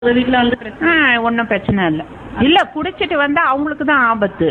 உங்க வீட்ல வந்து பிரச்சனை ஆ ஒன்றும் பிரச்சனை இல்லை இல்லை குடிச்சிட்டு வந்தால் அவங்களுக்கு தான் ஆபத்து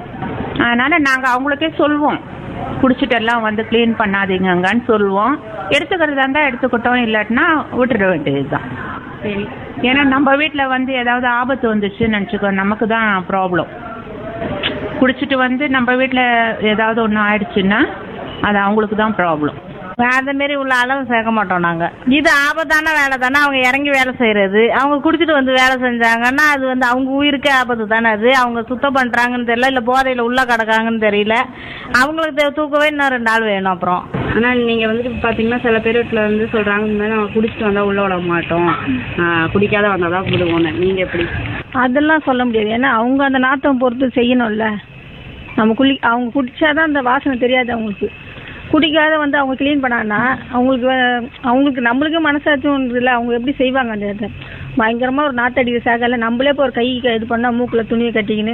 அதனால் நாங்கள் அவங்களுக்கே சொல்வோம் குடிச்சிட்டு எல்லாம் வந்து க்ளீன் பண்ணாதீங்கங்கன்னு சொல்லுவோம் எடுத்துக்கிறதா இருந்தால் எடுத்துக்கிட்டோம் இல்லாட்டினா விட்டுட வேண்டியது தான் சரி ஏன்னா நம்ம வீட்டில் வந்து ஏதாவது ஆபத்து வந்துச்சுன்னு நினச்சிக்கோ நமக்கு தான் ப்ராப்ளம் குடிச்சிட்டு வந்து நம்ம வீட்டில் ஏதாவது ஒன்று ஆயிடுச்சுன்னா அது அவங்களுக்கு தான் ப்ராப்ளம் அந்த மாரி உள்ள அளவு சேர்க்க மாட்டோம் நாங்க இது ஆபத்தான வேலை தானே அவங்க இறங்கி வேலை செய்யறது அவங்க குடிச்சிட்டு வந்து வேலை செஞ்சாங்கன்னா அது வந்து அவங்க உயிருக்கே ஆபத்து தானே அது அவங்க சுத்தம் பண்றாங்கன்னு தெரியல இல்ல போதையில உள்ள கிடக்காங்கன்னு தெரியல அவங்களுக்கு தே- தூக்கவே இன்னும் ரெண்டு நாள் வேணும் அப்புறம் ஆனா நீங்க வந்துட்டு இப்ப பாத்தீங்கன்னா சில பேர் வீட்டுல வந்து சொல்றாங்க இந்த மாதிரி நாங்க குடிச்சிட்டு வந்தா உள்ள விட மாட்டோம் ஆஹ் குடிக்காத வந்தாதான் விடுவோம்னு நீங்க எப்படி அதெல்லாம் சொல்ல முடியாது ஏன்னா அவங்க அந்த நாத்தம் பொறுத்து செய்யணும்ல நம்ம குளி அவங்க குடிச்சாதான் அந்த வாசனை தெரியாது அவங்களுக்கு குடிக்காத வந்து அவங்க க்ளீன் பண்ணான்னா அவங்களுக்கு வே- அவங்களுக்கு நம்மளுக்கு மனசாச்சும் இல்லை அவங்க எப்படி செய்வாங்க அந்த இடத்த பயங்கரமாக ஒரு நாத்தடிக்கிற சாகல நம்மளே இப்போ ஒரு கை இது பண்ணால் மூக்கில் துணியை கட்டிக்கின்னு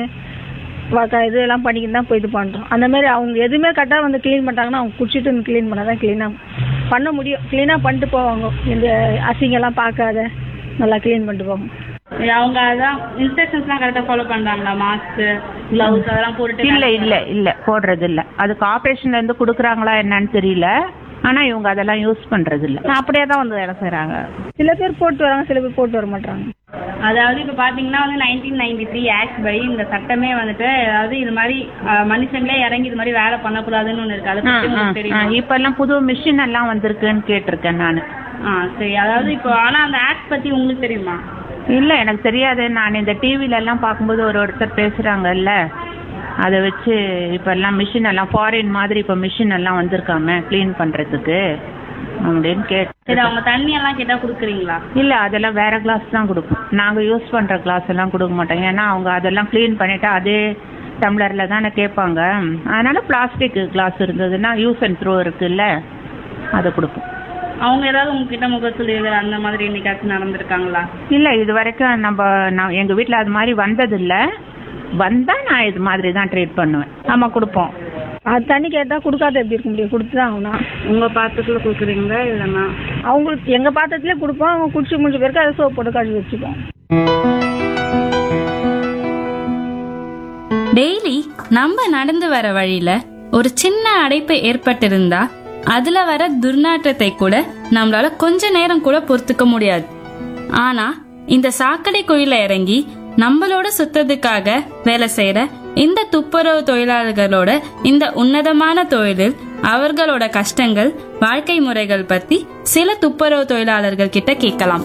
வ- க- இதெல்லாம் பண்ணிக்கின்னு தான் போய் இது பண்ணுறோம் அந்த மாதிரி அவங்க எதுவுமே கரெக்டாக வந்து க்ளீன் பண்ணிட்டாங்கன்னா அவங்க குடிச்சிட்டு க்ளீன் பண்ணால் தான் க்ளீனாக பண்ண முடியும் க்ளீனாக பண்ணிட்டு போவாங்க இந்த அசிங்கெல்லாம் பார்க்காத நல்லா க்ளீன் பண்ணிட்டு போவாங்க அவங்க அதான் இன்ஸ்ட்ரக்ஷன்ஸ்லாம் கரெக்டா ஃபாலோ பண்றாங்களா மாஸ்க் கிளவுஸ் அதெல்லாம் போட்டுட்டு இல்லை இல்லை இல்லை போடுறது இல்லை அதுக்கு ஆப்ரேஷன்ல இருந்து கொடுக்குறாங்களா என்னன்னு தெரியல ஆனால் இவங்க அதெல்லாம் யூஸ் பண்ணுறது இல்லை அப்படியே தான் வந்து வேலை செய்றாங்க சில பேர் போட்டு வராங்க சில பேர் போட்டு வர மாட்டாங்க அதாவது இப்ப பாத்தீங்கன்னா வந்து நைன்டீன் நைன்டி த்ரீ ஆக்ட் படி இந்த சட்டமே வந்துட்டு அதாவது இது மாதிரி ஆஹ் மனுஷங்களே இறங்கி இது மாதிரி வேலை பண்ணக்கூடாதுன்னு ஒண்ணு இருக்கு அதை பத்தி உங்களுக்கு தெரியும் இப்பெல்லாம் புது மிஷின் எல்லாம் வந்திருக்குன்னு கேட்டிருக்கேன் நான் ஆ சரி அதாவது இப்போ ஆனா அந்த ஆக்ட் பத்தி உங்களுக்கு தெரியுமா இல்லை எனக்கு தெரியாது நான் இந்த டிவில எல்லாம் பார்க்கும்போது ஒரு ஒருத்தர் பேசுகிறாங்கல்ல அதை வச்சு இப்போ எல்லாம் மிஷின் எல்லாம் ஃபாரின் மாதிரி இப்போ மிஷின் எல்லாம் வந்திருக்காம க்ளீன் பண்ணுறதுக்கு அப்படின்னு சரி கேட்டு அவங்க தண்ணி எல்லாம் கேட்டா குடுக்குறீங்களா இல்லை அதெல்லாம் வேற கிளாஸ் தான் கொடுப்போம் நாங்கள் யூஸ் பண்ணுற கிளாஸ் எல்லாம் கொடுக்க மாட்டோம் ஏன்னா அவங்க அதெல்லாம் க்ளீன் பண்ணிட்டா அதே டம்ளரில் தானே கேட்பாங்க அதனால பிளாஸ்டிக் கிளாஸ் இருந்ததுன்னா யூஸ் அண்ட் த்ரோ இருக்குல்ல அதை கொடுப்போம் அவங்க ஏதாவது உங்ககிட்ட முகச்சுளிகள் அந்த மாதிரி என்னைக்காச்சும் நடந்திருக்காங்களா இல்லை இது வரைக்கும் நம்ம நான் எங்கள் வீட்டில் அது மாதிரி வந்ததில்லை வந்தால் நான் இது மாதிரி தான் ட்ரீட் பண்ணுவேன் ஆமா கொடுப்போம் அது தண்ணி கேட்டால் கொடுக்காத எப்படி இருக்க முடியும் கொடுத்து தான் ஆகணும் உங்க பாத்திரத்துல குடுக்குறீங்களா இல்லைன்னா அவங்களுக்கு எங்கள் பாத்திரத்துலேயே கொடுப்போம் அவங்க குடிச்சு முடிஞ்ச பேருக்கு அதை சோப் போட்டு கழுவி வச்சுப்போம் டெய்லி நம்ம நடந்து வர வழியில ஒரு சின்ன அடைப்பு ஏற்பட்டிருந்தா அதுல வர துர்நாற்றத்தை கூட நம்மளால கொஞ்ச நேரம் கூட பொறுத்துக்க முடியாது ஆனா இந்த சாக்கடை குழியில இறங்கி நம்மளோட சுத்தத்துக்காக வேலை செய்யற இந்த துப்புரவு தொழிலாளர்களோட இந்த உன்னதமான தொழிலில் அவர்களோட கஷ்டங்கள் வாழ்க்கை முறைகள் பத்தி சில துப்புரவு தொழிலாளர்கள் கிட்ட கேட்கலாம்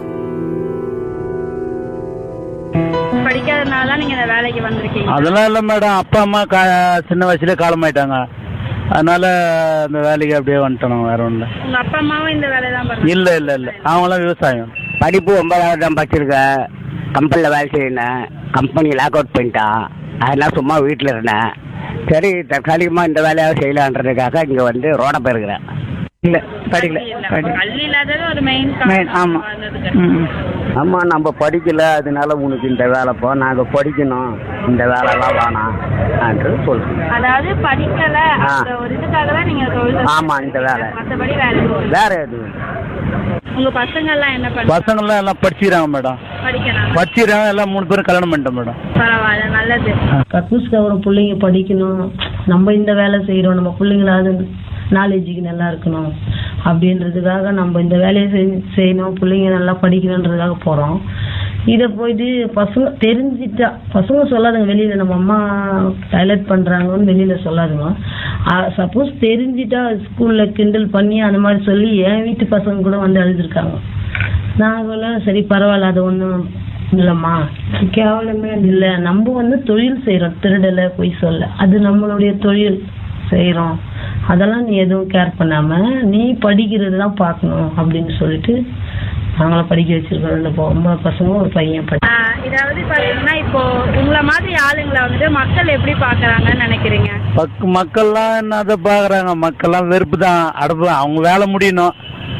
படிக்காதனால தான் நீங்க இந்த வேலைக்கு வந்திருக்கீங்க அதெல்லாம் இல்லை மேடம் அப்பா அம்மா கா சின்ன வயசுலேயே காலமாயிட்டாங்க அதனால இந்த வேலைக்கு அப்படியே வந்துட்டோம் நாங்கள் வேற ஒன்றும் உங்க அப்பா அம்மாவும் இந்த வேலையை தான் பண்ணுறாங்க இல்லை இல்லை இல்லை அவங்களாம் விவசாயம் படிப்பு ஒன்பதாவது தான் படிச்சிருக்கேன் கம்பெனியில் வேலை செய்யணும் கம்பெனி லாக் அவுட் பண்ணிட்டான் அதெல்லாம் சும்மா வீட்டில் இருந்தேன் சரி தற்காலிகமாக இந்த வேலையாக செய்யலான்றதுக்காக இங்கே வந்து ரோட போயிருக்கிறேன் இல்லை படிக்கல படி கல்வி இல்லாதது ஒரு மெயின் Main, ஆமா. ம் ஆமாம் நம்ம படிக்கல அதனால உனக்கு இந்த வேலை போ நாங்கள் படிக்கணும் இந்த வேலைலாம் வேணாம் என்று சொல்கிறோம் அதாவது படிக்கல ஆ. அந்த ஒரு இதுக்காக தான் நீங்க தொழில் ஆமா, இந்த வேலை. மற்றபடி வேலை இல்லை. வேற எதுவும் உங்க பசங்க எல்லாம் என்ன பண்ணுறாங்க பசங்கள்லாம் எல்லாம் படிச்சுக்கிறாங்க மேடம் படிக்கிறாங்க படிச்சுக்கிறாங்க எல்லாம் மூணு பேரும் கல்யாணம் பண்ணிட்டோம் மேடம் பரவாயில்ல நல்லது கக்கூஸ் கவரும் பிள்ளைங்க படிக்கணும் நம்ம இந்த வேலை செய்கிறோம் நம்ம பிள்ளைங்களாவது நாலேஜுக்கு நல்லா இருக்கணும் அப்படின்றதுக்காக நம்ம இந்த வேலையை செய்- செய்யணும் பிள்ளைங்க நல்லா படிக்கணுன்றதுக்காக போகிறோம் இதை போயிட்டு பசங்க தெரிஞ்சிட்டா பசங்க சொல்லாதுங்க வெளியில் நம்ம அம்மா டைலட் பண்ணுறாங்கன்னு வெளியில் சொல்லாதுங்க சப்போஸ் தெரிஞ்சிட்டா ஸ்கூலில் கிண்டல் பண்ணி அந்த மாதிரி சொல்லி என் வீட்டு பசங்க கூட வந்து அழுதுருக்காங்க நாங்களாம் சரி பரவாயில்ல அது ஒன்றும் இல்லைம்மா கேவலமே இல்லை நம்ம வந்து தொழில் செய்கிறோம் திருடலை பொய் சொல்ல அது நம்மளுடைய தொழில் செய்கிறோம் அதெல்லாம் நீ எதுவும் கேர் பண்ணாம நீ படிக்கிறது தான் பார்க்கணும் அப்படின்னு சொல்லிட்டு நாங்களும் படிக்க வச்சிருக்கோம் ரெண்டு பொம்பளை பசங்க ஒரு பையன் படி ஆஹ் இதாவது பாத்தீங்கன்னா இப்போ உங்களை மாதிரி ஆளுங்களை வந்துட்டு மக்கள் எப்படி பாக்குறாங்கன்னு நினைக்கிறீங்க பக் மக்கள்லாம் என்னதை பார்க்குறாங்க மக்கள்லாம் வெறுப்பு தான் அடுப்பு அவங்க வேலை முடியணும்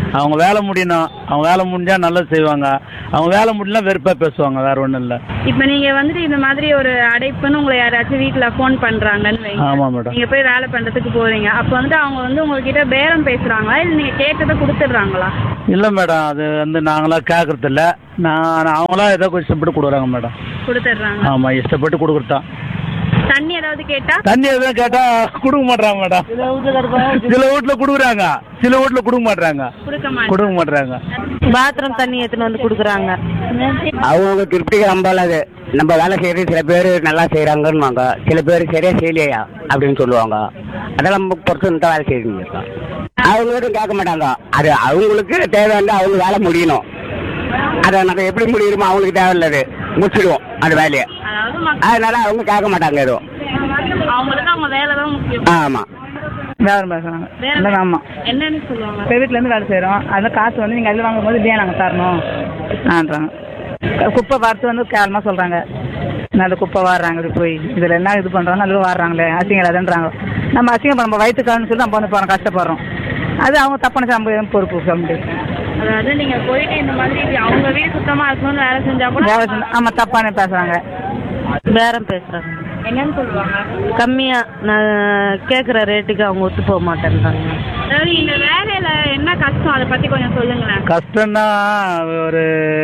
அவங்க வேலை முடியணும் அவங்க வேலை முடிஞ்சா நல்லது செய்வாங்க அவங்க வேலை முடியல வெறுப்பா பேசுவாங்க வேற ஒன்றும் இல்லை இப்போ நீங்க வந்துட்டு இந்த மாதிரி ஒரு அடைப்புன்னு உங்களை யாராச்சும் வீட்ல ஃபோன் பண்றாங்கன்னு வைங்க ஆமா மேடம் நீங்க போய் வேலை பண்றதுக்கு போறீங்க அப்போ வந்துட்டு அவங்க வந்து உங்ககிட்ட பேரம் பேசுறாங்களா இல்ல நீங்க கேட்டதை கொடுத்துடுறாங்களா இல்லை மேடம் அது வந்து நாங்களா கேட்கறது இல்ல நான் அவங்களா ஏதோ கொஞ்சம் இஷ்டப்பட்டு கொடுக்குறாங்க மேடம் கொடுத்துடுறாங்க ஆமா இஷ்டப்பட்டு கொடுக்குறதான் தண்ணி ஏதாவது கேட்டா தண்ணி எதுவும் கேட்டா கொடுக்க மாட்டாங்க மேடம் சில வீட்டுல கொடுக்குறாங்க சில வீட்டுல கொடுக்க மாட்டாங்க கொடுக்க மாட்டேன் கொடுக்க மாட்டாங்க பாத்ரூம் தண்ணி எடுத்துன்னு வந்து கொடுக்குறாங்க அவங்க திருப்திக்கு நம்பல அது நம்ம வேலை செய்யறது சில பேர் நல்லா செய்யறாங்கன்னுவாங்க சில பேர் சரியா செய்யலையா அப்படின்னு சொல்லுவாங்க அதெல்லாம் நம்ம பொறுத்து தான் வேலை செய்யறீங்க அவங்களும் கேட்க மாட்டாங்க அது அவங்களுக்கு தேவையான அவங்க வேலை முடியணும் அதை நம்ம எப்படி முடியணுமோ அவங்களுக்கு தேவையில்லது முடிச்சிடுவோம் அந்த வேலையை அதாவது மக்க- அதனால அவங்க கேட்க மாட்டாங்க எதுவும் அவங்களுக்கு அவங்க வேலை தான் முக்கியம் ஆமா வேற பேசுறாங்க வேற இல்லை ஆமாம் என்னன்னு சொல்லுவாங்க இப்போ வீட்டிலேருந்து வேலை செய்கிறோம் அதில் காசு வந்து நீங்கள் அதில் வாங்கும்போது இதே நாங்கள் தரணும் ஆன்றாங்க குப்பை வரத்து வந்து கேவலமாக சொல்கிறாங்க நான் அந்த குப்பை வாடுறாங்க இப்படி போய் இதில் என்ன இது பண்ணுறாங்க அதில் வாடுறாங்களே அசிங்கலாதுன்றாங்க நம்ம அசிங்கம் நம்ம வயிற்றுக்காரன்னு சொல்லி நம்ம வந்து போகிறோம் கஷ்டப்படுறோம் அது அவங்க தப்பான நம்ம எதுவும் பொறுப்பு சொல்ல முடியாது அதாவது நீங்க போயிட்டு இந்த மாதிரி இப்படி அவங்க வீடு சுத்தமா இருக்கணும்னு வேலை செஞ்சா கூட வேலை செஞ்சு ஆமாம் தப்பான பேசுகிறாங்க பேரம் பேசுறாங்க என்னன்னு சொல்லுவாங்க கம்மியா நான் கேட்குற ரேட்டுக்கு அவங்க ஒத்து போக மாட்டேன்றாங்க அதாவது இந்த வேலையில என்ன கஷ்டம் அதை பத்தி கொஞ்சம் சொல்லுங்களேன் கஷ்டம்னா ஒரு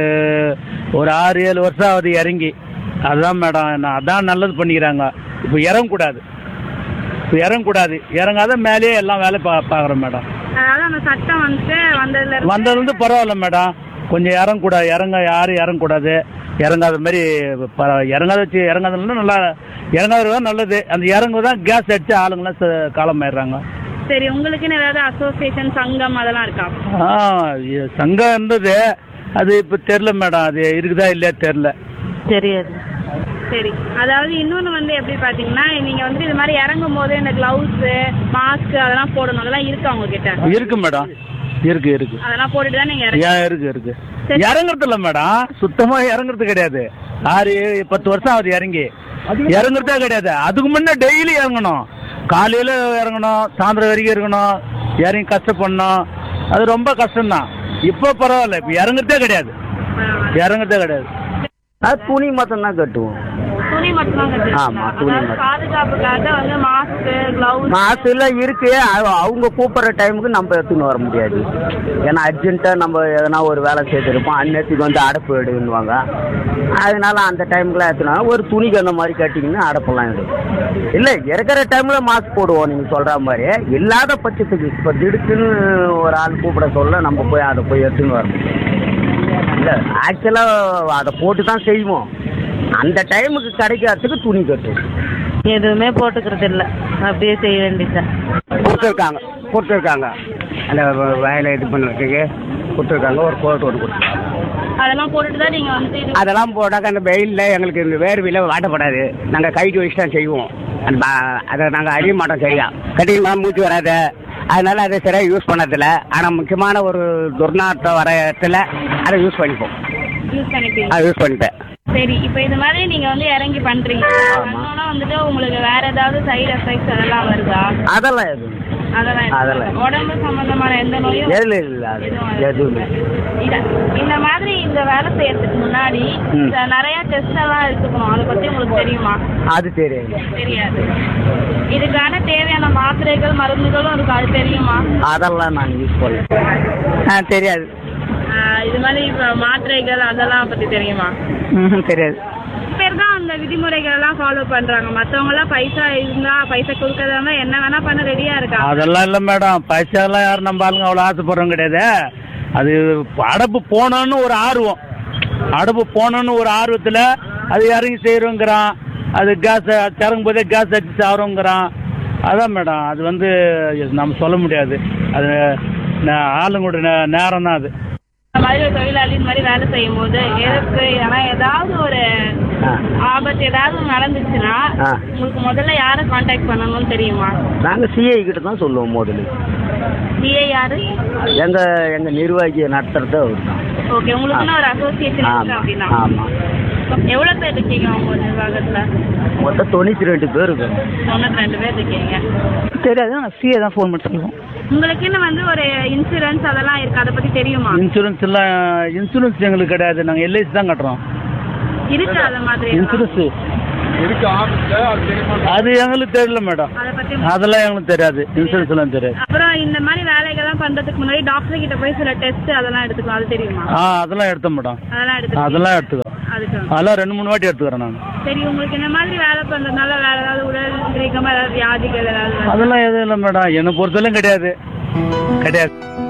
ஒரு ஆறு ஏழு வருஷம் ஆகுது இறங்கி அதுதான் மேடம் நான் அதான் நல்லது பண்ணிக்கிறாங்க இப்போ இறங்கக்கூடாது இப்போ இறங்கக்கூடாது இறங்காத மேலேயே எல்லாம் வேலை பா பார்க்குறோம் மேடம் அதாவது அந்த சட்டம் வந்துட்டு வந்ததுல இருந்து வந்ததுலேருந்து பரவாயில்ல மேடம் கொஞ்சம் இறங்கக்கூடாது இறங்க யாரும் இறங்கக்கூடாது இறங்காத மாதிரி பர- இறங்காத வச்சு இறங்காததுல நல்லா இறங்காதது தான் நல்லது அந்த இறங்கு தான் கேஸ் அடிச்சு ஆளுங்களாம் ச- காலமாயிடுறாங்க சரி உங்களுக்குன்னு ஏதாவது அசோசியேஷன் சங்கம் அதெல்லாம் இருக்கா ஆ இ- சங்கம் இருந்தது அது இப்போ தெரில மேடம் அது இருக்குதா இல்லையா தெரில தெரியாது சரி அதாவது இன்னொன்னு வந்து எப்படி பாத்தீங்கன்னா நீங்க வந்து இது மாதிரி இறங்கும் போது இந்த கிளவுஸ் மாஸ்க் அதெல்லாம் போடணும் அதெல்லாம் இருக்கா உங்ககிட்ட இருக்கு மேடம் இருக்கு இருக்கு அதெல்லாம் போட்டுட்டு தான் நீங்க இறங்க ஏன் இருக்கு இருக்கு இறங்குறது இல்ல மேடம் சுத்தமா இறங்குறது கிடையாது ஆறு ஏழு பத்து வருஷம் ஆகுது இறங்கி இறங்குறதே கிடையாது அதுக்கு முன்ன டெய்லி இறங்கணும் காலையில இறங்கணும் சாயந்தரம் வரைக்கும் இருக்கணும் இறங்கி கஷ்டப்படணும் அது ரொம்ப கஷ்டம்தான் இப்போ பரவாயில்ல இப்போ இறங்குறதே கிடையாது இறங்குறதே கிடையாது அது துணி மட்டும் தான் கட்டுவோம் துணி மட்டும் தான் ஆமா, துணி அதாவது மட்டும். பாதுகாப்புக்காக வந்து மாஸ்க் கிளவுஸ் மாசுல இருக்கு அவ- அவங்க கூப்பிடுற டைமுக்கு நம்ம எடுத்துன்னு வர முடியாது ஏன்னா அர்ஜென்ட்டாக நம்ம எதனா ஒரு வேலை செய்திருப்போம் அந்நேரத்துக்கு வந்து அடப்பு எடுன்னுவாங்க அதனால அந்த டைமுக்குலாம் எடுத்துனா ஒரு துணிக்கு அந்த மாதிரி கட்டிங்கன்னா அடப்பெல்லாம் எடுக்கும் இல்லை இருக்கிற டைம்ல மாஸ்க் போடுவோம் நீங்க சொல்ற மாதிரி இல்லாத பட்சத்துக்கு இப்போ திடுக்குன்னு ஒரு ஆள் கூப்பிட சொல்ல நம்ம போய் அதை போய் எடுத்துன்னு வரணும் இல்லை ஆக்சுவலாக அதை போட்டு தான் செய்வோம் அந்த டைமுக்கு கிடைக்காததுக்கு துணி கட்டுவோம் எதுவுமே போட்டுக்கிறது இல்லை அப்படியே செய்ய வேண்டியதுதான் கொடுத்துருக்காங்க கொடுத்துருக்காங்க அந்த வ- வயலை இது பண்ணுறதுக்கு கொடுத்துருக்காங்க ஒரு கோட் ஒன்று கொடுத்துருக்காங்க அதெல்லாம் போட்டுட்டு தான் நீங்க வந்து இது அதெல்லாம் போட்டாக்க அந்த வெயிலில் எங்களுக்கு இந்த வேர்வையில் வாட்டப்படாது நாங்கள் கைட்டு வச்சு தான் செய்வோம் அந்த ப- அதை நாங்கள் அறிய மாட்டோம் சரியா கட்டிங்கன்னா மூச்சு வராது அதனால அதை சரியாக யூஸ் பண்ணதில்ல ஆனால் முக்கியமான ஒரு துர்நாற்றம் வர இடத்துல அதை யூஸ் பண்ணிப்போம் யூஸ் பண்ணிப்பீங்க அதை யூஸ் பண்ணிப்பேன் சரி இப்போ இது மாதிரி நீங்க வந்து இறங்கி பண்றீங்க பண்ணோம்னா வந்துட்டு உங்களுக்கு வேற ஏதாவது சைடு எஃபெக்ட்ஸ் அதெல்லாம் வருதா அதெல்லாம் எதுவும் அதெல்லாம் எதுவும் அதெல்லாம் இல்ல. உடம்பு சம்பந்தமான எந்த நோயும் எதுவும் இல்லை அது எதுவுமே இல்ல. இந்த மாதிரி இந்த வேலை செய்யறதுக்கு முன்னாடி ம். இந்த நிறைய டெஸ்ட் எல்லாம் எடுத்துக்கணும் அதை பத்தி உங்களுக்கு தெரியுமா அது தெரியாது தெரியாது இதுக்கான தேவையான மாத்திரைகள் மருந்துகளும் இருக்கு அது தெரியுமா அதெல்லாம் நான் யூஸ் பண்ணல ஆ தெரியாது ஆஹ் இது மாதிரி இப்ப மாத்திரைகள் அதெல்லாம் பத்தி தெரியுமா ம் தெரியாது பேர் தான் அந்த விதிமுறைகள் எல்லாம் ஃபாலோ பண்றாங்க மத்தவங்க எல்லாம் பைசா இருந்தா பைசா கொடுக்கறதா இருந்தா என்ன வேணா பண்ண ரெடியா இருக்காங்க அதெல்லாம் இல்லை மேடம் பைசாலாம் யாரும் நம்ம ஆளுங்க அவ்வளோ ஆசைப்படுறோம் கிடையாது அது அடப்பு போனோன்னு ஒரு ஆர்வம் அடப்பு போனோன்னு ஒரு ஆர்வத்தில் அது இறங்கி செய்கிறோங்கிறான் அது கேஸ் திறங்கும் போதே கேஸ் அடிச்சு சாகிறோங்கிறான் அதான் மேடம் அது வந்து நம்ம சொல்ல முடியாது அது நே- ஆளுங்களோட நே- நேரம் தான் அது இந்த மாதிரி ஒரு தொழிலாளி இந்த மாதிரி வேலை செய்யும் போது எதுக்கு ஏன்னா ஏதாவது ஒரு ஆ. ஆபத்து ஏதாவது ஒண்ணு நடந்துச்சுன்னா ஆ. உங்களுக்கு முதல்ல யாரை காண்டாக்ட் பண்ணணும்னு தெரியுமா நாங்கள் சிஐ கிட்ட தான் சொல்லுவோம் முதல்ல சிஏ யாரு எங்க எங்க நிர்வாகியை நடத்துறது அவர் தான் ஓகே உங்களுக்குன்னு ஒரு அசோசியேஷன் இருக்கு ஆமாம் அப்படின்னா ஆமாம் எவ்வளவு பேர் இருக்கீங்க உங்க நிர்வாகத்துல மொத்தம் தொண்ணூற்றி ரெண்டு பேர் இருக்காங்க தொண்ணூத்தி ரெண்டு பேர் இருக்கீங்க தெரியாது நாங்கள் சிஏ தான் ஃபோன் பண்ணி சொல்லுவோம் உங்களுக்குன்னு வந்து ஒரு இன்சூரன்ஸ் அதெல்லாம் இருக்கு அதை பத்தி தெரியுமா இன்சூரன்ஸ் எல்லாம் இன்சூரன்ஸ் எங்களுக்கு கிடையாது நாங்கள் எல்ஐசி தான் கட்டுறோம் இருக்கு அந்த மாதிரி இன்சூரன்ஸ் அது எங்களுக்கு தெரியல மேடம் அதை பத்தி அதெல்லாம் எங்களுக்கு தெரியாது இன்சூரன்ஸ் எல்லாம் தெரியாது அப்புறம் இந்த மாதிரி வேலைகள்லாம் பண்றதுக்கு முன்னாடி டாக்டர் கிட்ட போய் சில டெஸ்ட் அதெல்லாம் எடுத்துக்கலாம் அது தெரியுமா ஆ அதெல்லாம் எடுத்தோம் மேடம் அதெல்லாம் எடுத்து அதெல்லாம் எடுத்துக்கிறோம் அதுக்கு அதெல்லாம் ரெண்டு மூணு வாட்டி எடுத்துக்கிறேன் நான் சரி உங்களுக்கு இந்த மாதிரி வேலை பண்றதுனால வேற ஏதாவது உடல் ரீதியமா ஏதாவது வியாதிகள் ஏதாவது வருதா? அதெல்லாம் எதுவும் இல்லை மேடம் என்னை பொறுத்தவரையும் கிடையாது கிடையாது